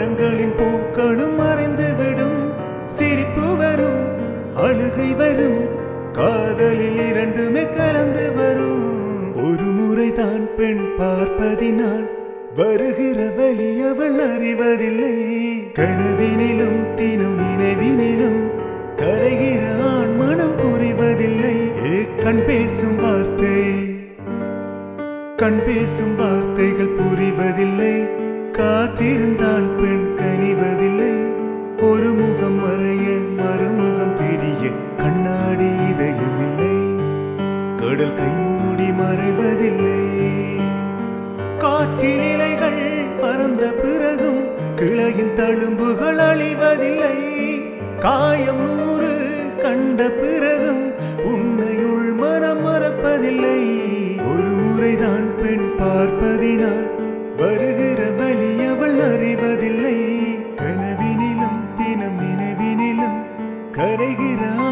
மரங்களின் பூக்களும் மறைந்துவிடும் சிரிப்பு வரும் அழுகை வரும் காதலில் இரண்டுமே கலந்து வரும் ஒரு முறைதான் பெண் பார்ப்பதினால் வருகிற வழி அவள் அறிவதில்லை கனவினிலும் தினம் நினைவினிலும் கரைகிற ஆண் மனம் புரிவதில்லை ஏ கண் பேசும் வார்த்தை கண் பேசும் வார்த்தைகள் புரிவதில்லை காத்திருந்தால் பெண் கனிவதில்லை ஒரு முகம் மறைய மறுமுகம் தெரிய கண்ணாடி இதயமில்லை கடல் கை மூடி மறைவதில்லை காற்றில் இலைகள் பறந்த பிறகும் கிளையின் தழும்புகள் அழிவதில்லை காயம் நூறு கண்ட பிறகும் உன்னையுள் மனம் மறப்பதில்லை ஒரு முறைதான் பெண் பார்ப்பதினால் வருகிற வழி அவள் அறிவதில்லை கனவினிலும் தினம் நினைவினிலும் கரைகிற